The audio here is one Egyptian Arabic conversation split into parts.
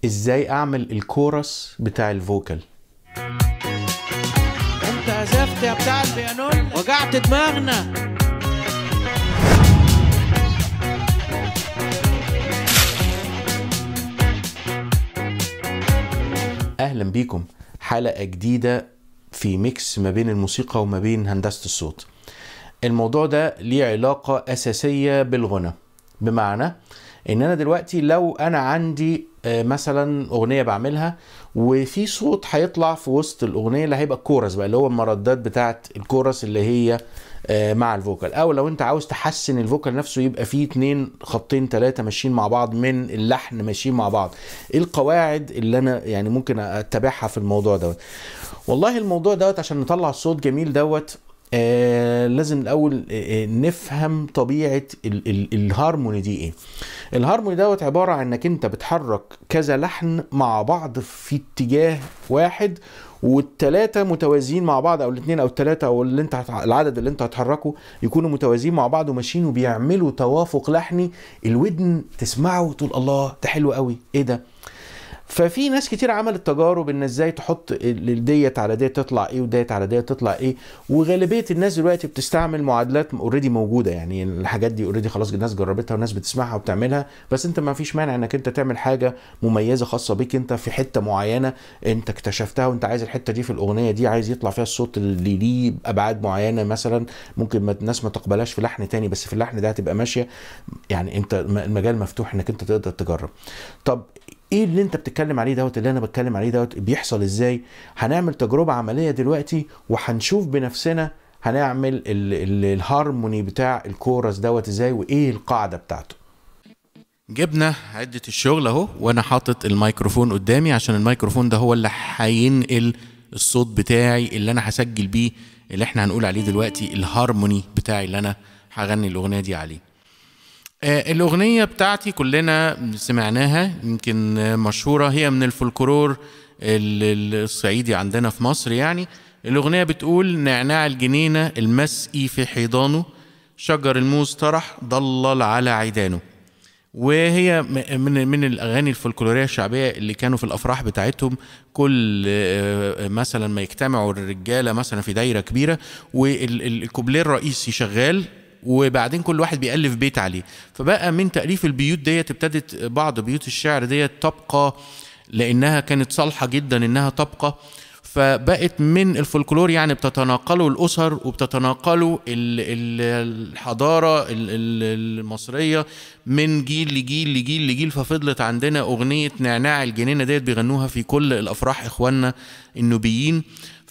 ازاي اعمل الكورس بتاع الفوكال انت عزفت يا بتاع البيانون وجعت دماغنا اهلا بيكم حلقه جديده في ميكس ما بين الموسيقى وما بين هندسه الصوت الموضوع ده ليه علاقه اساسيه بالغنى بمعنى ان انا دلوقتي لو انا عندي آه، مثلا اغنيه بعملها وفي صوت هيطلع في وسط الاغنيه اللي هيبقى الكورس بقى اللي هو المردات بتاعه الكورس اللي هي آه، مع الفوكال او لو انت عاوز تحسن الفوكال نفسه يبقى فيه اتنين خطين ثلاثه ماشيين مع بعض من اللحن ماشيين مع بعض ايه القواعد اللي انا يعني ممكن اتبعها في الموضوع دوت والله الموضوع دوت عشان نطلع الصوت جميل دوت آه لازم الاول آه آه، نفهم طبيعه ال- ال- الهارموني دي ايه الهارموني دوت عباره عن انك انت بتحرك كذا لحن مع بعض في اتجاه واحد والتلاتة متوازيين مع بعض او الاثنين او التلاتة او اللي انت هتع- العدد اللي انت هتحركه يكونوا متوازيين مع بعض وماشيين وبيعملوا توافق لحني الودن تسمعه وتقول الله ده حلو قوي ايه ده ففي ناس كتير عملت تجارب ان ازاي تحط ال- ديت على ديت تطلع ايه وديت على ديت تطلع ايه وغالبيه الناس دلوقتي بتستعمل معادلات اوريدي موجوده يعني الحاجات دي اوريدي خلاص الناس جربتها والناس بتسمعها وبتعملها بس انت ما فيش مانع انك انت تعمل حاجه مميزه خاصه بيك انت في حته معينه انت اكتشفتها وانت عايز الحته دي في الاغنيه دي عايز يطلع فيها الصوت اللي ليه ابعاد معينه مثلا ممكن ما الناس ما تقبلهاش في لحن تاني بس في اللحن ده هتبقى ماشيه يعني انت المجال مفتوح انك انت تقدر تجرب طب ايه اللي انت بتتكلم عليه دوت اللي انا بتكلم عليه دوت بيحصل ازاي هنعمل تجربة عملية دلوقتي وهنشوف بنفسنا هنعمل ال ال الهارموني بتاع الكورس دوت ازاي وايه القاعدة بتاعته جبنا عدة الشغل اهو وانا حاطط الميكروفون قدامي عشان الميكروفون ده هو اللي هينقل الصوت بتاعي اللي انا هسجل بيه اللي احنا هنقول عليه دلوقتي الهارموني بتاعي اللي انا هغني الاغنية دي عليه آه، الأغنية بتاعتي كلنا سمعناها يمكن آه، مشهورة هي من الفولكلور ال- ال- الصعيدي عندنا في مصر يعني الأغنية بتقول نعناع الجنينة المسقي في حيضانه شجر الموز طرح ضلل على عيدانه وهي م- من من الاغاني الفولكلوريه الشعبيه اللي كانوا في الافراح بتاعتهم كل آه، مثلا ما يجتمعوا الرجاله مثلا في دايره كبيره والكوبليه الرئيسي شغال وبعدين كل واحد بيألف بيت عليه فبقى من تأليف البيوت ديت ابتدت بعض بيوت الشعر ديت تبقى لأنها كانت صالحة جدا إنها تبقى فبقت من الفولكلور يعني بتتناقلوا الأسر وبتتناقلوا ال- ال- الحضارة ال- ال- المصرية من جيل لجيل لجيل لجيل ففضلت عندنا أغنية نعناع الجنينة ديت بيغنوها في كل الأفراح إخواننا النوبيين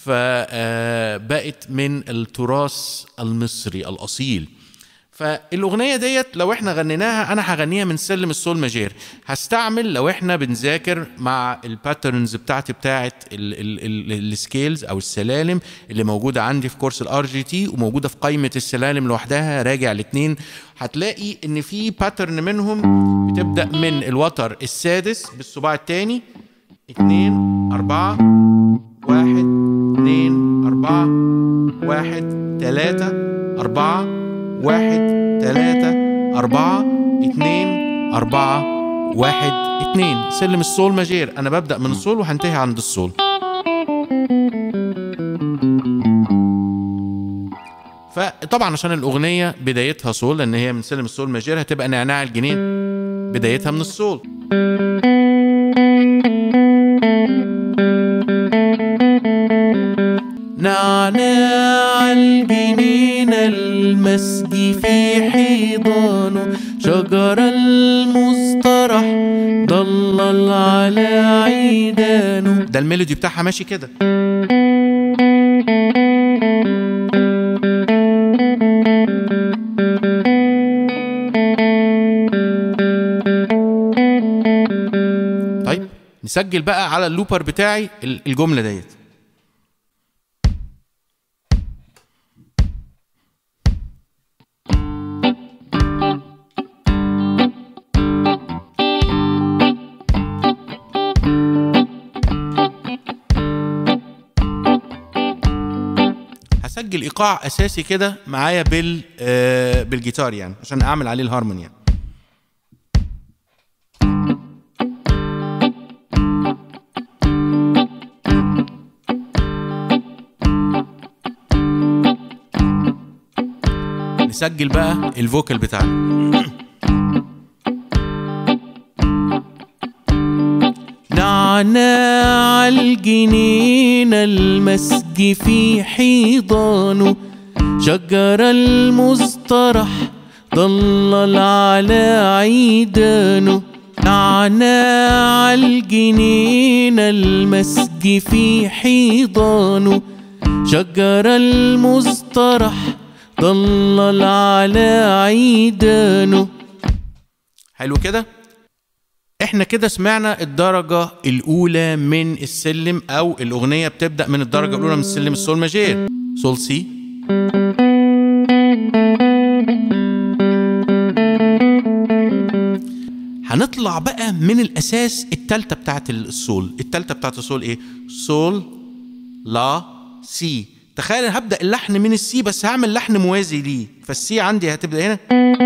فبقت من التراث المصري الأصيل فالاغنيه ديت لو احنا غنيناها انا هغنيها من سلم السول ماجير هستعمل لو احنا بنذاكر مع الباترنز بتاعتي بتاعت السكيلز او السلالم اللي موجوده عندي في كورس الار جي تي وموجوده في قائمه السلالم لوحدها راجع الاثنين هتلاقي ان في باترن منهم بتبدا من الوتر السادس بالصباع الثاني اتنين أربعة واحد اتنين أربعة واحد تلاتة أربعة واحد تلاتة أربعة اتنين أربعة واحد اتنين سلم الصول ماجير أنا ببدأ من الصول وهنتهي عند الصول فطبعا عشان الأغنية بدايتها صول لأن هي من سلم الصول ماجير هتبقى نعناع الجنين بدايتها من الصول نعناع الجنين المسجي في حيضانه شجر المصطرح ضلل على عيدانه ده الميلودي بتاعها ماشي كده طيب نسجل بقى على اللوبر بتاعي ال- الجملة ديت هسجل ايقاع اساسي كده معايا بال آه بالجيتار يعني عشان اعمل عليه الهارموني يعني. نسجل بقى الفوكال بتاعنا نعناع الجنين المسج في حيضانه شجر المزطرح ضلل على عيدانه نعناع الجنين المسج في حيضانه شجر المزطرح ضلل على عيدانه حلو كده احنا كده سمعنا الدرجة الأولى من السلم أو الأغنية بتبدأ من الدرجة الأولى من السلم السول ماجير سول سي هنطلع بقى من الأساس التالتة بتاعت السول التالتة بتاعت السول إيه؟ سول لا سي تخيل أنا هبدأ اللحن من السي بس هعمل لحن موازي ليه فالسي عندي هتبدأ هنا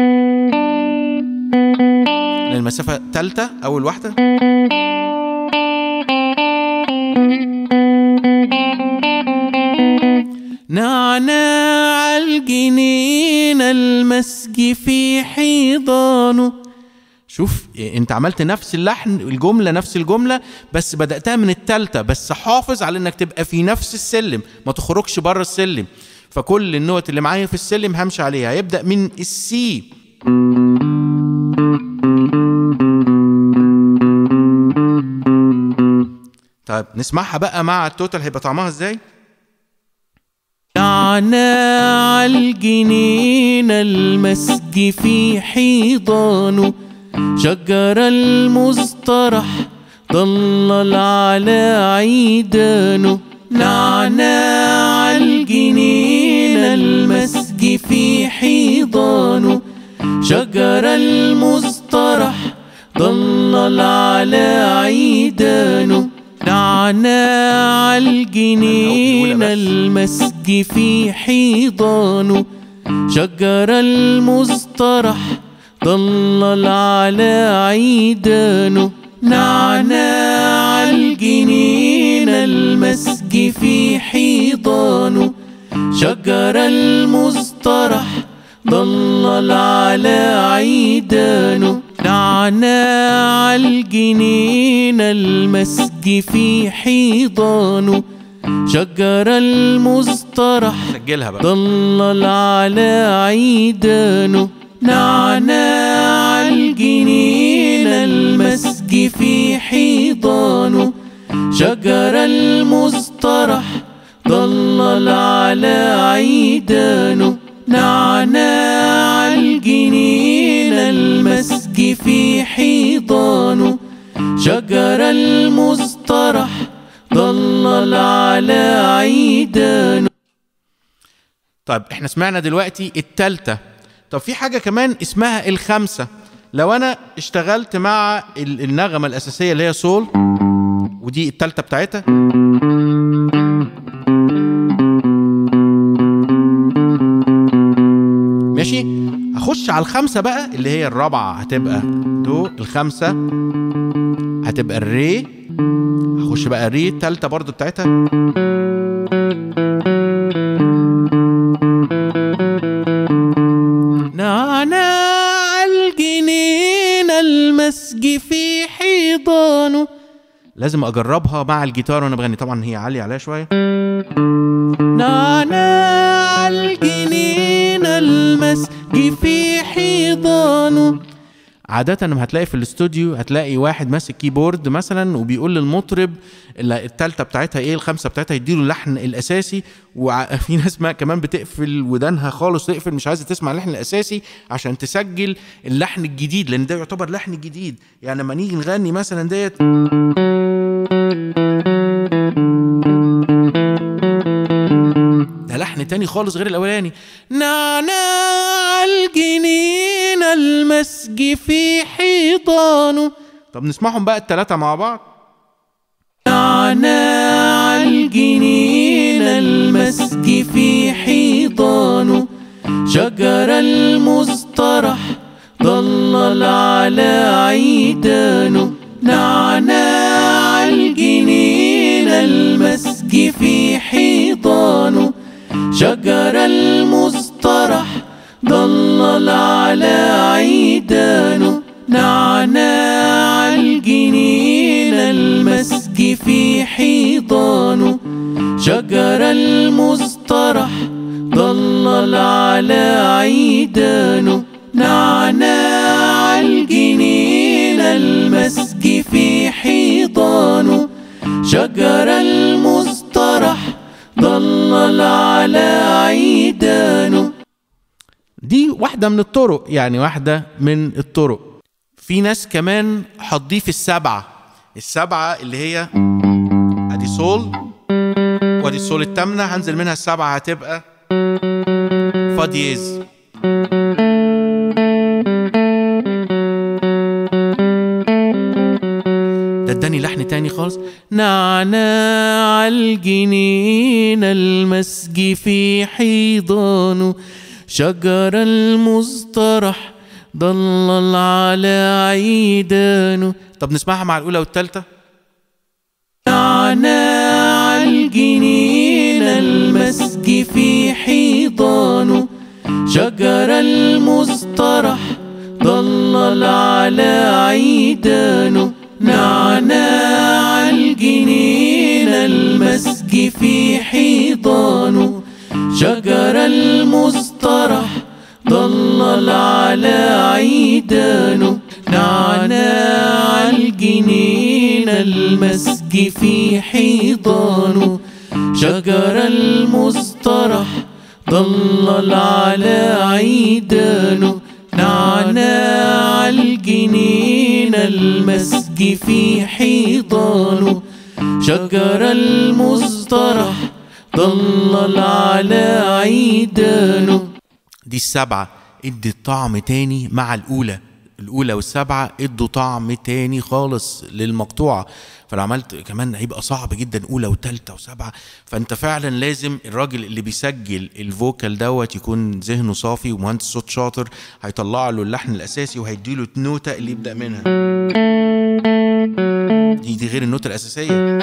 لأن المسافة تالتة أول واحدة نعناع الجنين المسج في حيضانه شوف إيه، انت عملت نفس اللحن الجمله نفس الجمله بس بداتها من التالتة بس حافظ على انك تبقى في نفس السلم ما تخرجش بره السلم فكل النوت اللي معايا في السلم همشي عليها هيبدا من السي طيب نسمعها بقى مع التوتال هيبقى طعمها ازاي نعناع الجنين المسج في حيضانه شجر المزطرح ضلل على عيدانه نعناع الجنين المسج في حيضانه شجر المزطرح ضلل على عيدانه نعناع الجنين المسج في حيضانه شجر المزطرح ضلل على عيدانه نعناع الجنين المسج في حيضانه شجر المزطرح ضلل على عيدانه نعناع الجنين المسج في حيضانه شجر المزطرح سجلها بقى ضلل على عيدانه نعناع الجنين المسج في حيضانه شجر المزطرح ضلل على عيدانه نعناع الجنين المسج في حيضانه شجر المزطرح ضلل على عيدانه طيب احنا سمعنا دلوقتي التالتة طب في حاجة كمان اسمها الخمسة لو انا اشتغلت مع ال- النغمة الأساسية اللي هي سول ودي التالتة بتاعتها ماشي هخش على الخمسة بقى اللي هي الرابعة هتبقى دو الخمسة هتبقى الري هخش بقى الري التالتة برضو بتاعتها نعناع الجنين المسج في حيضانه لازم اجربها مع الجيتار وانا بغني طبعا هي عالية عليها شوية نعناع الجنين المسج في حيضانه عادة لما هتلاقي في الاستوديو هتلاقي واحد ماسك كيبورد مثلا وبيقول للمطرب اللي التالتة بتاعتها ايه الخمسة بتاعتها يديله اللحن الاساسي وفي ناس ما كمان بتقفل ودانها خالص تقفل مش عايزة تسمع اللحن الاساسي عشان تسجل اللحن الجديد لان ده يعتبر لحن جديد يعني لما نيجي نغني مثلا ديت ده لحن تاني خالص غير الاولاني نعناع الجنين المسج في حيطانه طب نسمعهم بقى التلاتة مع بعض نعناع الجنين المسج في حيطانه شجر المزطرح ضلل على عيدانه نعناع الجنين المسج في حيطانه شجر المزطرح ضلل ضلل على عيدانه نعناع الجنين المسج في حيضانه شجر المزطرح ضلل على عيدانه نعناع الجنين المسج في حيضانه شجر المزطرح ضلل على عيدانه دي واحدة من الطرق يعني واحدة من الطرق في ناس كمان هتضيف السبعة السبعة اللي هي ادي سول وادي السول التامنة هنزل منها السبعة هتبقى فا دييز ده اداني لحن تاني خالص نعناع الجنين المسج في حيضانه شجر المزطرح ضلل على عيدانه طب نسمعها مع الأولى والتالتة نعناع الجنين المسج في حيضانه شجر المزطرح ضلل على عيدانه نعناع الجنين المسج في حيضانه شجر المزطرح ضلل على عيدانه نعناع الجنين المسج في حيضانه شجر المزطرح ضلل على عيدانه نعناع الجنين المسج في حيضانه شجر المزطرح ضلل على عيدانه دي السبعة ادت طعم تاني مع الأولى الأولى والسبعة ادوا طعم تاني خالص للمقطوعة فلو عملت كمان هيبقى صعب جدا أولى وتالتة وسبعة فأنت فعلا لازم الراجل اللي بيسجل الفوكال دوت يكون ذهنه صافي ومهندس صوت شاطر هيطلع له اللحن الأساسي وهيديله النوتة اللي يبدأ منها دي دي غير النوتة الأساسية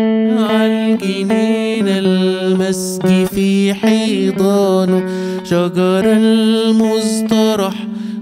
الجنين المسج في حيضانه شجر المزطرح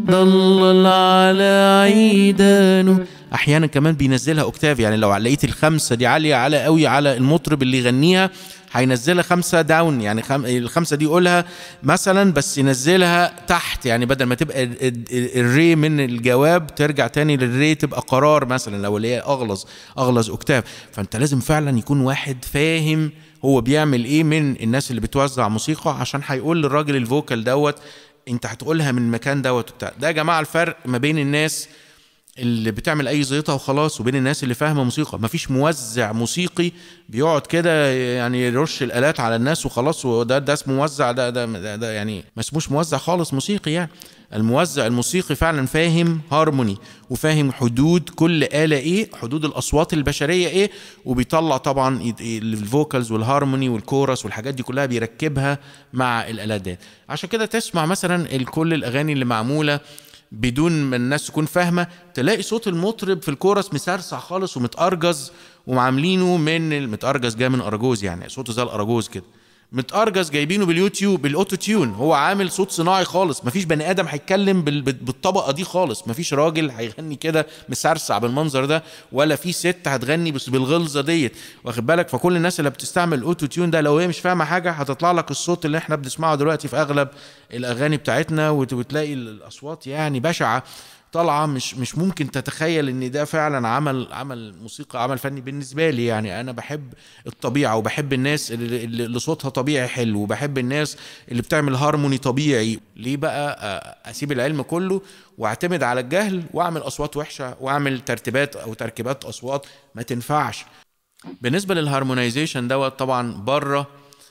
ضلل على عيدانه احيانا كمان بينزلها اوكتاف يعني لو لقيت الخمسه دي عاليه على قوي على المطرب اللي يغنيها هينزلها خمسه داون يعني خم... الخمسه دي يقولها مثلا بس ينزلها تحت يعني بدل ما تبقى ال- ال- الري من الجواب ترجع تاني للري تبقى قرار مثلا لو اللي هي اغلظ اغلظ اوكتاف فانت لازم فعلا يكون واحد فاهم هو بيعمل ايه من الناس اللي بتوزع موسيقى عشان هيقول للراجل الفوكال دوت انت هتقولها من المكان دوت وبتاع ده يا جماعه الفرق ما بين الناس اللي بتعمل اي زيطه وخلاص وبين الناس اللي فاهمه موسيقى مفيش موزع موسيقي بيقعد كده يعني يرش الالات على الناس وخلاص وده ده اسمه موزع ده ده, ده, ده يعني ما اسموش موزع خالص موسيقي يعني الموزع الموسيقي فعلا فاهم هارموني وفاهم حدود كل آلة ايه حدود الأصوات البشرية ايه وبيطلع طبعا ي- ي- الفوكالز والهارموني والكورس والحاجات دي كلها بيركبها مع الآلات دي عشان كده تسمع مثلا كل الأغاني اللي معمولة بدون ما الناس تكون فاهمه تلاقي صوت المطرب في الكورس مسرسع خالص ومتأرجز وعاملينه من المتأرجز جاي من أرجوز يعني صوته زي الأرجوز كده متأرجز جايبينه باليوتيوب بالاوتو تيون هو عامل صوت صناعي خالص مفيش بني ادم هيتكلم بال- بال- بالطبقه دي خالص مفيش راجل هيغني كده مسرسع بالمنظر ده ولا في ست هتغني بس بالغلظه ديت واخد بالك فكل الناس اللي بتستعمل الاوتو تيون ده لو هي مش فاهمه حاجه هتطلع لك الصوت اللي احنا بنسمعه دلوقتي في اغلب الاغاني بتاعتنا وت- وتلاقي الاصوات يعني بشعه طالعه مش مش ممكن تتخيل ان ده فعلا عمل عمل موسيقى عمل فني بالنسبه لي يعني انا بحب الطبيعه وبحب الناس اللي, اللي اللي صوتها طبيعي حلو وبحب الناس اللي بتعمل هارموني طبيعي ليه بقى أ- اسيب العلم كله واعتمد على الجهل واعمل اصوات وحشه واعمل ترتيبات او تركيبات اصوات ما تنفعش بالنسبه للهارمونايزيشن دوت طبعا بره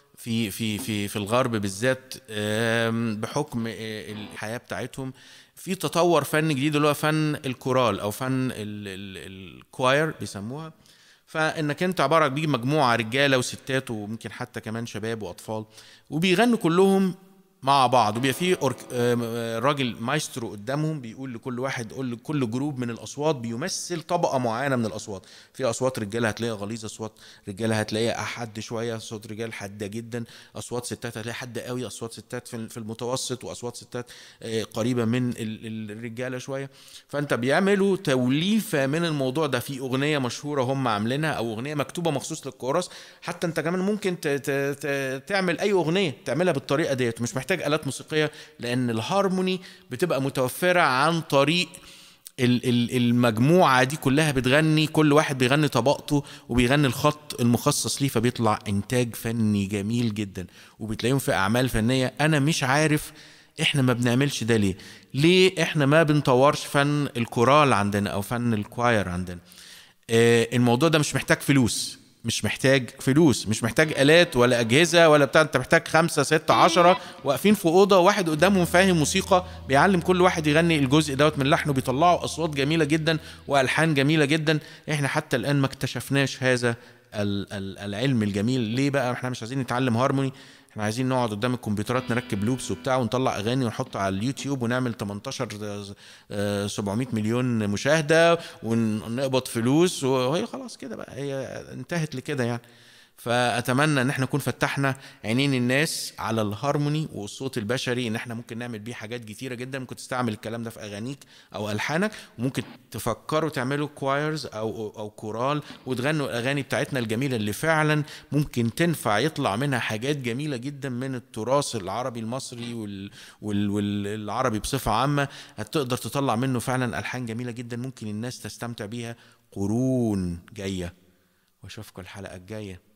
في في في في الغرب بالذات آم، بحكم آه، الحياه بتاعتهم في تطور فن جديد اللي هو فن الكورال او فن ال- ال- الكواير بيسموها فانك انت عباره بيجي مجموعه رجاله وستات وممكن حتى كمان شباب واطفال وبيغنوا كلهم مع بعض وبيبقى في أورك... آم، آه، راجل مايسترو قدامهم بيقول لكل واحد يقول لكل جروب من الاصوات بيمثل طبقه معينه من الاصوات في اصوات رجاله هتلاقيها غليظه اصوات رجاله هتلاقيها احد شويه اصوات رجال حاده جدا اصوات ستات هتلاقيها حاده قوي اصوات ستات في في المتوسط واصوات ستات آه، قريبه من ال- ال- الرجاله شويه فانت بيعملوا توليفه من الموضوع ده في اغنيه مشهوره هم عاملينها او اغنيه مكتوبه مخصوص للكورس حتى انت كمان ممكن ت- ت- ت- تعمل اي اغنيه تعملها بالطريقه ديت مش محتاج الات موسيقيه لان الهارموني بتبقى متوفره عن طريق ال- ال- المجموعة دي كلها بتغني كل واحد بيغني طبقته وبيغني الخط المخصص ليه فبيطلع إنتاج فني جميل جدا وبتلاقيهم في أعمال فنية أنا مش عارف إحنا ما بنعملش ده ليه ليه إحنا ما بنطورش فن الكورال عندنا أو فن الكواير عندنا آه، الموضوع ده مش محتاج فلوس مش محتاج فلوس مش محتاج آلات ولا أجهزة ولا بتاع أنت محتاج خمسة ستة عشرة واقفين في أوضة واحد قدامهم فاهم موسيقى بيعلم كل واحد يغني الجزء دوت من لحنه بيطلعوا أصوات جميلة جدا وألحان جميلة جدا إحنا حتى الآن ما اكتشفناش هذا ال- ال- العلم الجميل ليه بقى احنا مش عايزين نتعلم هارموني احنا عايزين نقعد قدام الكمبيوترات نركب لوبس وبتاع ونطلع اغاني ونحط على اليوتيوب ونعمل 18 آه، 700 مليون مشاهده ونقبض فلوس وهي خلاص كده بقى هي انتهت لكده يعني فاتمنى ان احنا نكون فتحنا عينين الناس على الهارموني والصوت البشري ان احنا ممكن نعمل بيه حاجات كتيره جدا ممكن تستعمل الكلام ده في اغانيك او الحانك وممكن تفكروا تعملوا كوايرز او او كورال وتغنوا الاغاني بتاعتنا الجميله اللي فعلا ممكن تنفع يطلع منها حاجات جميله جدا من التراث العربي المصري وال وال والعربي بصفه عامه هتقدر تطلع منه فعلا الحان جميله جدا ممكن الناس تستمتع بيها قرون جايه واشوفكم الحلقه الجايه